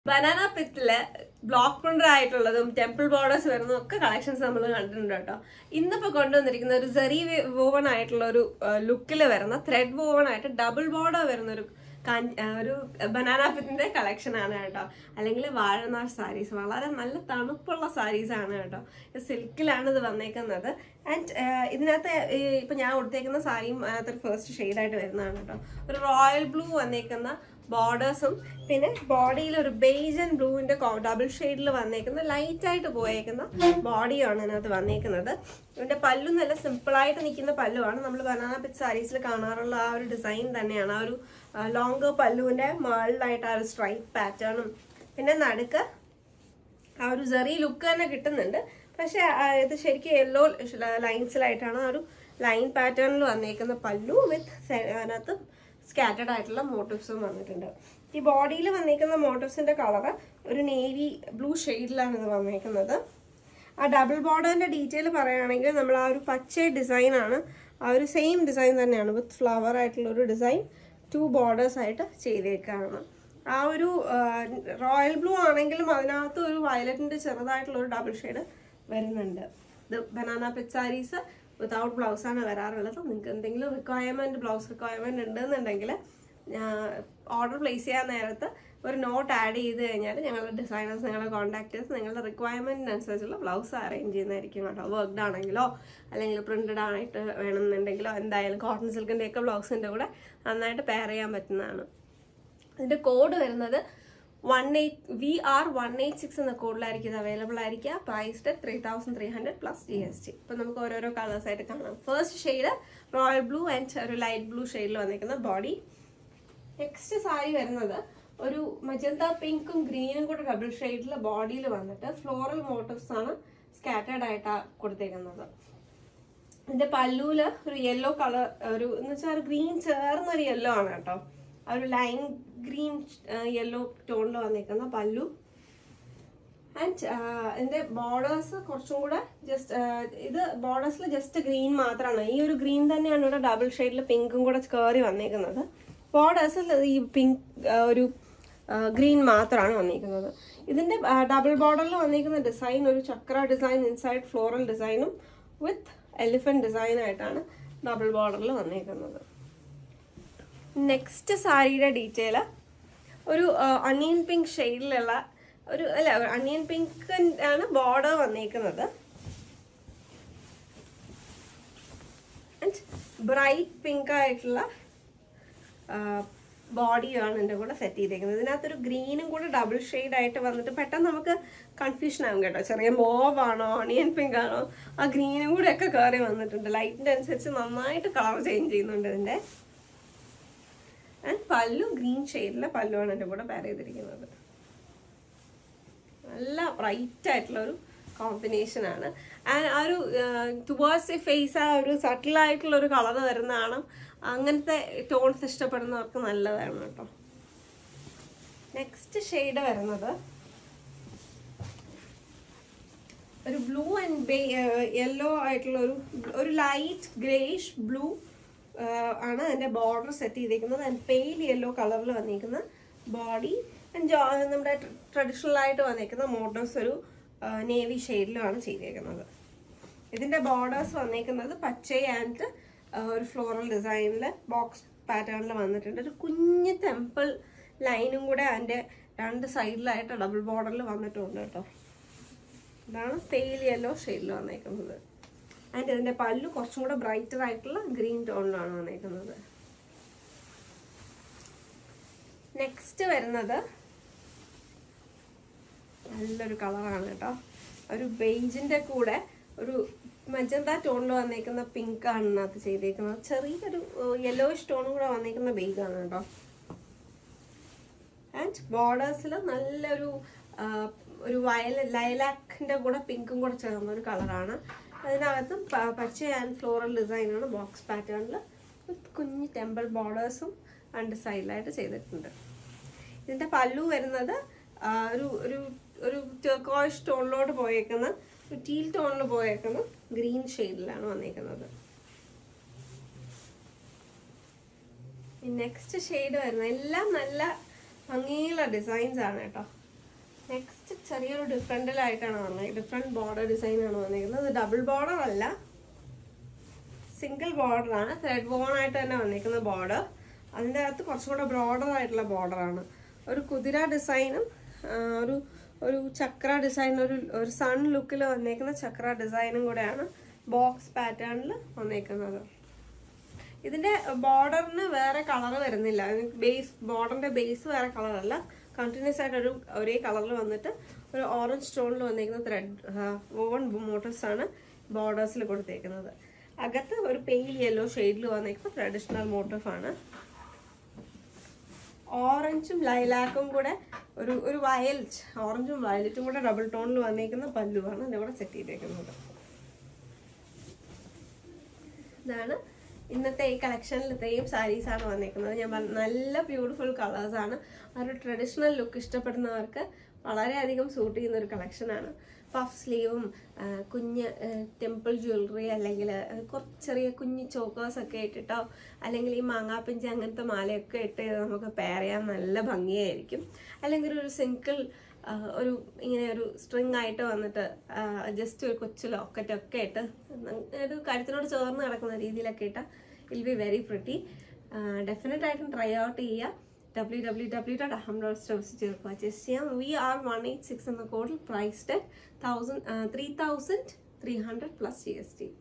banana പിത്തില് block printer ആയിട്ടുള്ളതും temple borders വരുന്നതും ഒക്കെ കളക്ഷൻസ് നമ്മൾ കണ്ടിട്ടുണ്ട് കേട്ടോ ഇന്നിപ്പോ കൊണ്ടുവന്നിരിക്കുന്ന ഒരു സെറി വോവൺ ആയിട്ടുള്ള ഒരു ലുക്കിൽ വരുന്ന ത്രെഡ് വോവൺ ആയിട്ട് ഡബിൾ ബോർഡർ വരുന്ന ഒരു കാഞ്ച- ആ, ഒരു ബനാന പിത്തിന്റെ കളക്ഷൻ ആണ് കേട്ടോ അല്ലെങ്കിൽ വാഴനാർ സാരീസ് വളരെ നല്ല തണുപ്പുള്ള സാരീസ് ആണ് കേട്ടോ സിൽക്കിലാണ് ഇത് വന്നേക്കുന്നത് ആൻഡ് ഇതിനകത്ത് ഈ ഇപ്പൊ ഞാൻ കൊടുത്തേക്കുന്ന സാരിയും അതിനകത്ത് ഒരു ഫസ്റ്റ് ഷെയ്ഡായിട്ട് വരുന്നതാണ് കേട്ടോ ഒരു റോയൽ ബ്ലൂ വന്നേക്കുന്ന ബോർഡേഴ്സും പിന്നെ ബോഡിയിൽ ഒരു ബേജ് ആൻഡ് ബ്ലൂവിന്റെ ഡബിൾ ഷെയ്ഡിൽ വന്നേക്കുന്ന ലൈറ്റ് ആയിട്ട് പോയേക്കുന്ന ബോഡിയാണ് ഇതിനകത്ത് വന്നേക്കുന്നത് ഇതിന്റെ പല്ലു നല്ല സിമ്പിൾ ആയിട്ട് നിൽക്കുന്ന പല്ലുവാണ് നമ്മൾ ബനാന പിറ്റ് സാരീസിൽ കാണാറുള്ള ആ ഒരു ഡിസൈൻ തന്നെയാണ് ആ ഒരു ലോങ് പല്ലുവിന്റെ മുകളിലായിട്ട് ആ ഒരു സ്ട്രൈപ്പ് പാറ്റേണും പിന്നെ നടുക്ക് ആ ഒരു ചെറിയ ലുക്ക് തന്നെ കിട്ടുന്നുണ്ട് പക്ഷെ ആ, ഇത് ശരിക്കും യെല്ലോ ലൈൻസിലായിട്ടാണ് ആ ഒരു ലൈൻ പാറ്റേണിൽ വന്നേക്കുന്ന പല്ലു വിത്ത് അതിനകത്ത് സ്കാറ്റേഡ് ആയിട്ടുള്ള മോട്ടീവ്സും വന്നിട്ടുണ്ട് ഈ ബോഡിയിൽ വന്നേക്കുന്ന മോട്ടീവ്സിന്റെ കളറ് ഒരു നേവി ബ്ലൂ ഷെയ്ഡിലാണ് ഇത് വന്നേക്കുന്നത് ആ ഡബിൾ ബോർഡറിന്റെ ഡീറ്റെയിൽ പറയുകയാണെങ്കിൽ നമ്മൾ ആ ഒരു പച്ച ഡിസൈൻ ആണ് ആ ഒരു സെയിം ഡിസൈൻ തന്നെയാണ് വിത്ത് ഫ്ലവർ ആയിട്ടുള്ള ഒരു ഡിസൈൻ ടു ബോർഡേഴ്സ് ആയിട്ട് ചെയ്തേക്കാണ് ആ ഒരു റോയൽ ബ്ലൂ ആണെങ്കിലും അതിനകത്ത് ഒരു വയലറ്റിന്റെ ചെറുതായിട്ടുള്ള ഒരു ഡബിൾ ഷെയ്ഡ് വരുന്നുണ്ട് ഇത് banana pit saris without blouse ആണ് വരാറുള്ളത് നിങ്ങൾക്ക് എന്തെങ്കിലും റിക്വയർമെന്റ് ബ്ലൗസ് റിക്വയർമെന്റ് ഉണ്ടെന്നുണ്ടെങ്കിൽ ഓർഡർ പ്ലേസ് ചെയ്യാൻ നേരത്ത് ഒരു നോട്ട് ആഡ് ചെയ്ത് കഴിഞ്ഞാൽ ഞങ്ങളുടെ ഡിസൈനേഴ്സ് നിങ്ങളെ കോൺടാക്ട് ചെയ്ത് നിങ്ങളുടെ റിക്വയർമെന്റിനനുസരിച്ചുള്ള ബ്ലൗസ് അറേഞ്ച് ചെയ്യുന്നതായിരിക്കും കേട്ടോ വർക്ക്ഡ് ആണെങ്കിലോ അല്ലെങ്കിൽ പ്രിന്റഡ് ആയിട്ട് വേണമെന്നുണ്ടെങ്കിലോ എന്തായാലും കോട്ടൺ സിൽക്കിന്റെ ഒക്കെ ബ്ലൗസിന്റെ കൂടെ നന്നായിട്ട് പെയർ ചെയ്യാൻ പറ്റുന്നതാണ് ഇതിന്റെ കോഡ് വരുന്നത് one eight V R one eight six എന്ന കോഡിലായിരിക്കും ഇത് അവൈലബിൾ ആയിരിക്കുക priced three thousand three hundred plus G S T ഇപ്പൊ നമുക്ക് ഓരോരോ കളേഴ്സ് ആയിട്ട് കാണാം first shade royal blue and ഒരു ലൈറ്റ് ബ്ലൂ ഷെയ്ഡിൽ വന്നിരിക്കുന്ന ബോഡി നെക്സ്റ്റ് സാരി വരുന്നത് ഒരു മജന്ത പിങ്കും ഗ്രീനും കൂടെ ഡബിൾ ഷെയ്ഡിൽ ബോഡിയിൽ വന്നിട്ട് ഫ്ലോറൽ മോട്ടീവ്സ് ആണ് സ്കാറ്റേഡ് ആയിട്ടാ കൊടുത്തേക്കുന്നത് ഇതിന്റെ പല്ലൂല് ഒരു യെല്ലോ കളർ ഒരു എന്ന് വെച്ചാൽ ഒരു ഗ്രീൻ ചേർന്ന ഒരു യെല്ലോ ആണ് കേട്ടോ ആ ഒരു ലൈൻ ഗ്രീൻ യെല്ലോ ടോണിൽ വന്നേക്കുന്ന പല്ലു ആൻഡ് ഇതിന്റെ ബോർഡേഴ്സ് കുറച്ചും കൂടെ ജസ്റ്റ് ഇത് ബോർഡേഴ്സിൽ ജസ്റ്റ് ഗ്രീൻ മാത്രമാണ് ഈ ഒരു ഗ്രീൻ തന്നെയാണ് ഇവിടെ ഡബിൾ ഷെയ്ഡിൽ പിങ്കും കൂടെ കയറി വന്നേക്കുന്നത് ബോർഡേഴ്സിൽ ഈ പിങ്ക് ഒരു ഗ്രീൻ മാത്രമാണ് വന്നിരിക്കുന്നത് ഇതിന്റെ ഡബിൾ ബോർഡറിൽ വന്നിരിക്കുന്ന ഡിസൈൻ ഒരു ചക്ര ഡിസൈൻ ഇൻസൈഡ് ഫ്ലോറൽ ഡിസൈനും വിത്ത് എലിഫന്റ് ഡിസൈൻ ആയിട്ടാണ് ഡബിൾ ബോർഡറിൽ വന്നിരിക്കുന്നത് നെക്സ്റ്റ് സാരിയുടെ ഡീറ്റെയിൽ ഒരു അണിയൻ പിങ്ക് ഷെയ്ഡിലുള്ള ഒരു അല്ല അണിയൻ പിങ്ക് ആണ് ബോർഡർ വന്നിരിക്കുന്നത് ബ്രൈറ്റ് പിങ്ക് ആയിട്ടുള്ള ബോഡിയാണ് എൻ്റെ കൂടെ സെറ്റ് ചെയ്തേക്കുന്നത് ഇതിനകത്തൊരു ഗ്രീനും കൂടെ ഡബിൾ ഷെയ്ഡ് ആയിട്ട് വന്നിട്ട് പെട്ടെന്ന് നമുക്ക് കൺഫ്യൂഷൻ ആകും കേട്ടോ ചെറിയ മോവ് ആണോ ഓണിയൻ പിങ്ക് ആണോ ആ ഗ്രീനും കൂടെ ഒക്കെ കയറി വന്നിട്ടുണ്ട് ലൈറ്റിൻ്റെ അനുസരിച്ച് നന്നായിട്ട് കളർ ചേഞ്ച് ചെയ്യുന്നുണ്ട് ഇതിൻ്റെ ആൻഡ് പല്ലു ഗ്രീൻ ഷെയ്ഡിലെ പല്ലുവാണ് എൻ്റെ കൂടെ പെയർ ചെയ്തിരിക്കുന്നത് നല്ല ബ്രൈറ്റ് ആയിട്ടുള്ള ഒരു കോമ്പിനേഷൻ ആണ് ആൻഡ് ആ ഒരു ടുവേഴ്സ് ഫേസ് ആ ഒരു സട്ടിൽ ആയിട്ടുള്ള ഒരു കളർ വരുന്നതാണ് അങ്ങനത്തെ ടോൺസ് ഇഷ്ടപ്പെടുന്നവർക്ക് നല്ലതാണ് കേട്ടോ നെക്സ്റ്റ് ഷെയ്ഡ് വരുന്നത് ഒരു ബ്ലൂ ആൻഡ് യെല്ലോ ആയിട്ടുള്ള ഒരു ഒരു ലൈറ്റ് ഗ്രേഷ് ബ്ലൂ ആണ് അതിന്റെ ബോർഡർ സെറ്റ് ചെയ്തിരിക്കുന്നത് ആൻഡ് പെയിൽ യെല്ലോ കളറിൽ വന്നിരിക്കുന്ന ബോഡി ആൻഡ് നമ്മുടെ ട്രഡീഷണൽ ആയിട്ട് വന്നിരിക്കുന്ന മോട്ടോഴ്സ് ഒരു നേവി ഷെയ്ഡിലുമാണ് ചെയ്തേക്കുന്നത് ഇതിന്റെ ബോർഡേഴ്സ് വന്നിരിക്കുന്നത് പച്ച ആൻഡ് ഒരു ഫ്ലോറൽ ഡിസൈനിൽ ബോക്സ് പാറ്റേണിൽ വന്നിട്ടുണ്ട് ഒരു കുഞ്ഞ് ടെമ്പിൾ ലൈനും കൂടെ അതിന്റെ രണ്ട് സൈഡിലായിട്ട് ഡബിൾ ബോർഡറിൽ വന്നിട്ടുണ്ട് കേട്ടോ ഇതാണ് പെയിൽ യെല്ലോ ഷെയ്ഡിൽ വന്നേക്കുന്നത് ആൻഡ് ഇതിന്റെ പല്ലു കുറച്ചും കൂടെ ബ്രൈറ്റർ ആയിട്ടുള്ള ഗ്രീൻ ടോണിലാണ് വന്നേക്കുന്നത് നെക്സ്റ്റ് വരുന്നത് നല്ലൊരു കളറാണ് കേട്ടോ ഒരു ബെയ്ജിന്റെ കൂടെ ഒരു മജന്ത ടോണിൽ വന്നേക്കുന്ന പിങ്ക് ആണ് ഇതിനകത്ത് ചെയ്തേക്കുന്നത് ചെറിയൊരു യെല്ലോയിഷ് ടോണും കൂടെ വന്നേക്കുന്ന ബെയ്ഗാണ് കേട്ടോ ആൻഡ് ബോർഡേഴ്സിൽ നല്ലൊരു ആ, ഒരു വയല ലൈലാക്കിന്റെ കൂടെ പിങ്കും കൂടെ ചേർന്ന ഒരു കളറാണ് അതിനകത്തും പ- പച്ച ആൻഡ് ഫ്ലോറൽ ഡിസൈനാണ് ബോക്സ് പാറ്റേണിൽ കുഞ്ഞ് ടെമ്പിൾ ബോർഡേഴ്സും രണ്ട് സൈഡിലായിട്ട് ചെയ്തിട്ടുണ്ട് ഇതിന്റെ പല്ലു വരുന്നത് ആ, ഒരു ഒരു ഒരു ടെർക്കോയിഷ് ടോണിലോട്ട് പോയേക്കുന്ന ഒരു ടീൽ ടോണിൽ പോയേക്കുന്ന ഗ്രീൻ ഷെയ്ഡിലാണ് വന്നേക്കുന്നത് നെക്സ്റ്റ് ഷെയ്ഡ് വരുന്നത് എല്ലാം നല്ല ഭംഗിയുള്ള ഡിസൈൻസ് ആണ് കേട്ടോ നെക്സ്റ്റ് ചെറിയൊരു ഡിഫറെൻറ്റിലായിട്ടാണ് വന്നത് ഡിഫറെൻറ്റ് ബോർഡർ ഡിസൈൻ ആണ് വന്നിരിക്കുന്നത് ഇത് ഡബിൾ ബോർഡർ അല്ല സിംഗിൾ ബോർഡർ ആണ് ത്രെഡ് വോൺ ആയിട്ട് തന്നെ വന്നിരിക്കുന്ന ബോർഡർ അതിൻ്റെ അകത്ത് കുറച്ചും കൂടെ ബ്രോഡർ ആയിട്ടുള്ള ബോർഡറാണ് ഒരു കുതിര ഡിസൈനും ഒരു ഒരു ചക്ര ഡിസൈൻ ഒരു ഒരു സൺ ലുക്കിൽ വന്നേക്കുന്ന ചക്ര ഡിസൈനും കൂടെയാണ് ബോക്സ് പാറ്റേണിൽ വന്നേക്കുന്നത് ഇതിന്റെ ബോർഡറിന് വേറെ കളർ വരുന്നില്ല ബേസ് ബോർഡറിന്റെ ബേസ് വേറെ കളറല്ല കണ്ടിന്യൂസ് ആയിട്ട് ഒരു ഒരേ കളറിൽ വന്നിട്ട് ഒരു ഓറഞ്ച് സ്റ്റോണിൽ വന്നിരിക്കുന്ന ത്രെഡ് വോവൺ മോട്ടോഴ്സ് ആണ് ബോർഡേഴ്സിൽ കൊടുത്തേക്കുന്നത് അകത്ത് ഒരു പെയിൽ യെല്ലോ ഷെയ്ഡിൽ വന്നിരിക്കുന്ന ട്രഡീഷണൽ മോട്ടീഫ് ആണ് ഓറഞ്ചും ലൈലാക്കും കൂടെ ഒരു ഒരു വയലറ്റ് ഓറഞ്ചും വയലറ്റും കൂടെ ഡബിൾ ടോണിൽ വന്നിരിക്കുന്ന പല്ലുവാണ് ഇതിവിടെ സെറ്റ് ചെയ്തേക്കുന്നത് ഇതാണ് ഇന്നത്തെ ഈ കളക്ഷനിൽ ഇത്രയും സാരീസ് ആണ് വന്നിരിക്കുന്നത് ഞാൻ പറഞ്ഞ നല്ല ബ്യൂട്ടിഫുൾ കളേഴ്സ് ആണ് ആ ഒരു ട്രഡീഷണൽ ലുക്ക് ഇഷ്ടപ്പെടുന്നവർക്ക് വളരെയധികം സൂട്ട് ചെയ്യുന്ന ഒരു കളക്ഷനാണ് പഫ് സ്ലീവും കുഞ്ഞ് ടെമ്പിൾ ജ്വല്ലറി അല്ലെങ്കിൽ കുറച്ച് ചെറിയ കുഞ്ഞ് ചോക്കേഴ്സ് ഒക്കെ ഇട്ടിട്ടോ അല്ലെങ്കിൽ ഈ മാങ്ങാപ്പിഞ്ചി അങ്ങനത്തെ മാലയൊക്കെ ഇട്ട് നമുക്ക് പെയർ ചെയ്യാൻ നല്ല ഭംഗിയായിരിക്കും അല്ലെങ്കിൽ ഒരു സിംഗിൾ ഒരു ഇങ്ങനെ ഒരു സ്ട്രിങ് ആയിട്ട് വന്നിട്ട് ജസ്റ്റ് ഒരു കൊച്ചു ലോക്കറ്റ് ഒക്കെ ഇട്ട് ഒരു കഴുത്തിനോട് ചേർന്ന് കിടക്കുന്ന രീതിയിലൊക്കെ ഇട്ടാൽ will be very pretty definite ആയിട്ടും ട്രൈ ഔട്ട് ചെയ്യുക W W W dot Aham dot stores ചെയ്ത് പർച്ചേസ് ചെയ്യാം V R one eight six എന്ന കോഡിൽ priced thousand three thousand three hundred plus G S T